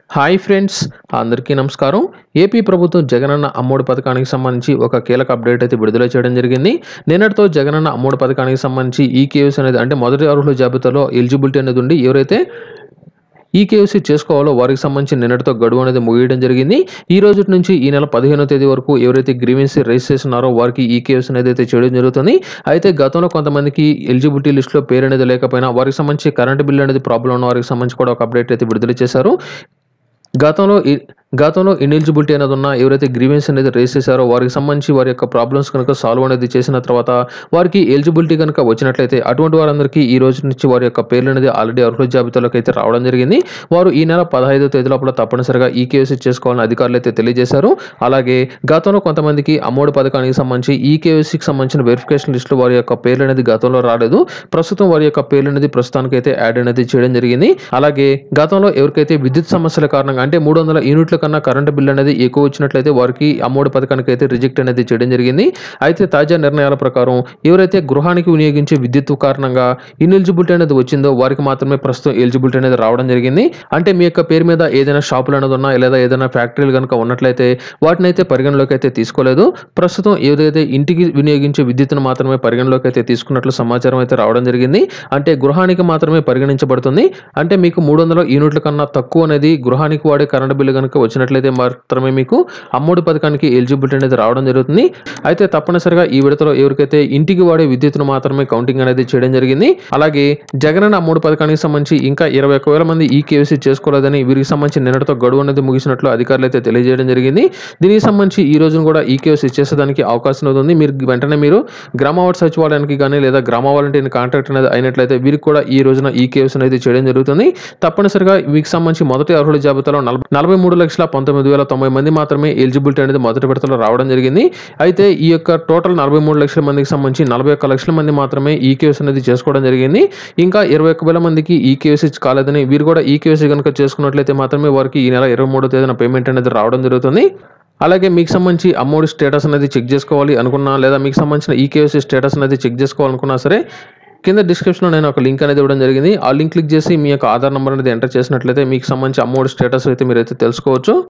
hi friends అందరికీ నమస్కారం AP ప్రభుత్వం జగనన్న అమ్మఒడి పథకానికి సంబంధించి ఒక కీలక అప్డేట్ అయితే విడుదల చేయడం జరిగింది నిన్నటితో జగనన్న అమ్మఒడి పథకానికి సంబంధించి ఈ కేవీసీ అనేది అంటే మొదటి అర్హుల జాబితాలో ఎలిజిబిలిటీ అనేది ఉండి ఎవరైతే ఈ కేవీసీ చేసుకోవాలో వారికి సంబంధించి నిన్నటితో గడువు అనేది ముగియడం జరిగింది ఈ రోజు నుంచి ఈ నెల పదిహేనో తేదీ వరకు ఎవరైతే గ్రీవెన్సీ రైస్ చేస్తున్నారో వారికి ఈ కేవీసీ అనేది అయితే చేయడం జరుగుతుంది అయితే గతంలో కొంతమందికి ఎలిజిబిలిటీ లిస్ట్లో పేరు అనేది లేకపోయినా వారికి సంబంధించి కరెంట్ బిల్ అనేది ప్రాబ్లం ఉన్న వారికి సంబంధించి కూడా ఒక అప్డేట్ అయితే విడుదల చేశారు గతంలో ఈ- గతంలో ఇనెలిజిబిలిటీ అనేది ఉన్న ఎవరైతే గ్రీవెన్స్ అనేది రేస్ చేశారో వారికి సంబంధించి వారి యొక్క ప్రాబ్లమ్స్ కనుక సాల్వ్ అనేది చేసిన తర్వాత వారికి ఎలిజిబిలిటీ కనుక వచ్చినట్లయితే అటువంటి వారందరికీ ఈ రోజు నుంచి వారి యొక్క పేర్లు అనేది ఆల్రెడీ అర్హుల జాబితాలోకి అయితే రావడం జరిగింది వారు ఈ నెల పదహైదో తేదీ లోపల తప్పనిసరిగా ఈ కేవీసీ చేసుకోవాలని అధికారులు అయితే తెలియజేశారు అలాగే గతంలో కొంతమందికి అమ్మోడి పథకానికి సంబంధించి ఈ కేవీసీకి సంబంధించిన వెరిఫికేషన్ లిస్టులో వారి యొక్క పేర్లు అనేది గతంలో రాలేదు ప్రస్తుతం వారి యొక్క పేర్లు అనేది ప్రస్తుతానికి అయితే యాడ్ అనేది చేయడం జరిగింది అలాగే గతంలో ఎవరికైతే విద్యుత్ సమస్యల కారణంగా అంటే మూడు వందల యూనిట్ల కన్నా కరెంటు బిల్ అనేది ఎక్కువ వచ్చినట్లయితే వారికి అమ్మఒడి పథకానికి అయితే రిజెక్ట్ అనేది చేయడం జరిగింది అయితే తాజా నిర్ణయాల ప్రకారం ఎవరైతే గృహానికి వినియోగించే విద్యుత్ కారణంగా ఇన్ఎలిజిబిలిటీ అనేది వచ్చిందో వారికి మాత్రమే ప్రస్తుతం ఎలిజిబిలిటీ అనేది రావడం జరిగింది అంటే మీ యొక్క పేరు మీద ఏదైనా షాపులు అనేది ఉన్నా లేదా ఏదైనా ఫ్యాక్టరీలు కనుక ఉన్నట్లయితే వాటిని అయితే పరిగణలోకి అయితే తీసుకోలేదు ప్రస్తుతం ఏదైతే ఇంటికి వినియోగించే విద్యుత్తును మాత్రమే పరిగణలోకి అయితే తీసుకున్నట్లు సమాచారం అయితే రావడం జరిగింది అంటే గృహానికి మాత్రమే పరిగణించబడుతుంది అంటే మీకు మూడు వందల యూనిట్ల కన్నా తక్కువ అనేది గృహానికి వాడే కరెంట్ బిల్లు కనుక వచ్చినట్లయితే మాత్రమే మీకు అమ్మఒడి పథకానికి ఎలిజిబిలిటీ అనేది రావడం జరుగుతుంది అయితే తప్పనిసరిగా ఈ విడతలో ఎవరికైతే ఇంటికి వాడే విద్యుత్తును మాత్రమే కౌంటింగ్ అనేది చేయడం జరిగింది అలాగే జగనన్న అమ్మఒడి పథకానికి సంబంధించి ఇంకా ఇరవై ఒక్క వేల మంది ఈ కేవీసీ చేసుకోలేదని వీరికి సంబంధించి నిన్నటితో గడువు అనేది ముగిసినట్లు అధికారులు అయితే తెలియజేయడం జరిగింది దీనికి సంబంధించి ఈ రోజున కూడా ఈ కేవీసీ చేసేదానికి అవకాశం అనేది ఉంది మీరు వెంటనే మీరు గ్రామ వార్డు సచివాలయానికి కానీ లేదా గ్రామ వాలంటీర్ని కాంటాక్ట్ అనేది అయినట్లయితే వీరికి కూడా ఈ రోజున ఈ కేవీసీ అనేది చేయడం జరుగుతుంది తప్పనిసరిగా వీరికి సంబంధించి మొదటి అర్హుల జాబితాలో నలభై నలభై మూడు లక్షల పంతొమ్మిది వేల తొంభై మంది మాత్రమే ఎలిజిబిలిటీ అనేది మొదటి విడతలో రావడం జరిగింది అయితే ఈ యొక్క టోటల్ నలభై మూడు లక్షల మందికి సంబంధించి నలభై ఒక్క లక్షల మంది మాత్రమే ఈ కేవీసీ అనేది చేసుకోవడం జరిగింది ఇంకా ఇరవై ఒక్క వేల మందికి ఈ కేవీసీ కాలేదని వీరు కూడా ఈ కేవీసీ కనుక చేసుకున్నట్లయితే మాత్రమే వారికి ఈ నెల ఇరవై మూడో తేదీన పేమెంట్ అనేది రావడం జరుగుతుంది అలాగే మీకు సంబంధించి అమ్మఒడి స్టేటస్ అనేది చెక్ చేసుకోవాలి అనుకున్నా లేదా మీకు సంబంధించిన ఈ కేవీసీ స్టేటస్ అనేది చెక్ చేసుకోవాలనుకున్నా సరే కింద డిస్క్రిప్షన్లో నేను ఒక లింక్ అనేది ఇవ్వడం జరిగింది ఆ లింక్ క్లిక్ చేసి మీ యొక్క ఆధార్ నెంబర్ అనేది ఎంటర్ చేసినట్లయితే మీకు సంబంధించి అమ్మఒడి స్టేటస్ అయితే మీరైతే తెలుసుకోవచ్చు